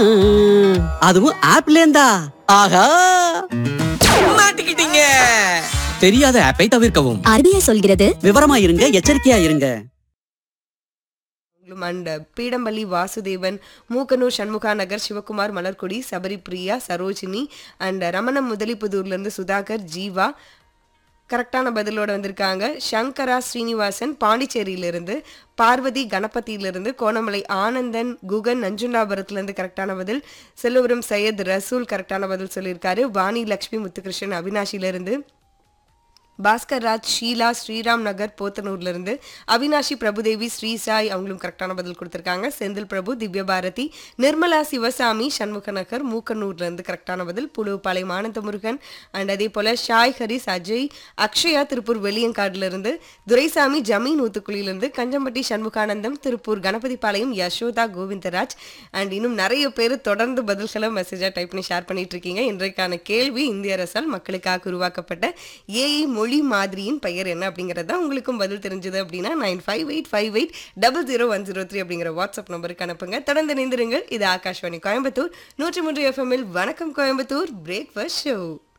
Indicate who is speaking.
Speaker 1: அதுவும் ஆப்ல இருந்தா ஆஹா
Speaker 2: மாட்டிக்கிட்டீங்க
Speaker 1: தெரியாத ஆப்பை தவிர்க்கவும்
Speaker 3: ஆர்பிஐ சொல்கிறது
Speaker 1: விவரமா இருங்க எச்சரிக்கையா இருங்க
Speaker 4: அண்ட் பீடம்பள்ளி வாசுதேவன் மூக்கனூர் சண்முகா நகர் சிவகுமார் மலர்கொடி சபரி பிரியா சரோஜினி அண்ட் ரமணம் முதலிப்புதூர்ல இருந்து சுதாகர் ஜீவா கரெக்டான பதிலோட வந்திருக்காங்க சங்கரா ஸ்ரீனிவாசன் பாண்டிச்சேரியிலிருந்து பார்வதி கணபதியிலிருந்து கோணமலை ஆனந்தன் குகன் நஞ்சுண்டாபுரத்துலேருந்து கரெக்டான பதில் செல்லுவரம் சையத் ரசூல் கரெக்டான பதில் சொல்லியிருக்காரு வாணி லக்ஷ்மி முத்துகிருஷ்ணன் அவினாஷியிலிருந்து பாஸ்கர் ராஜ் ஷீலா ஸ்ரீராம் நகர் போத்தனூர்ல இருந்து அவினாஷி பிரபுதேவி ஸ்ரீசாய் அவங்களும் கரெக்டான பதில் கொடுத்திருக்காங்க செந்தில் பிரபு திவ்ய பாரதி நிர்மலா சிவசாமி சண்முக நகர் மூக்கனூர்ல இருந்து கரெக்டான பதில் புழுப்பாளையம் ஆனந்த முருகன் அண்ட் அதே போல ஷாய் ஹரிஸ் அஜய் அக்ஷயா திருப்பூர் வெளியங்காடுல இருந்து துரைசாமி ஜமீன் ஊத்துக்குழியில இருந்து கஞ்சம்பட்டி சண்முகானந்தம் திருப்பூர் கணபதிபாளையம் யசோதா கோவிந்தராஜ் அண்ட் இன்னும் நிறைய பேர் தொடர்ந்து பதில்களை மெசேஜா டைப் பண்ணி ஷேர் பண்ணிட்டு இருக்கீங்க இன்றைக்கான கேள்வி இந்திய அரசால் மக்களுக்காக உருவாக்கப்பட்ட ஏஐ மொழி மாதிரியின் பெயர் என்ன அப்படிங்கறத உங்களுக்கும் பதில் தெரிஞ்சது அப்படின்னா nine five eight five eight double zero one zero three அப்படிங்கிற வாட்ஸ்அப் நம்பருக்கு அனுப்புங்க தொடர்ந்து இணைந்திருங்கள் இது ஆகாஷ்வாணி கோயம்புத்தூர் நூற்றி மூன்று எஃப்எம்மில் வணக்கம் கோயம்புத்தூர் பிரேக்ஃபாஸ்ட் ஷோ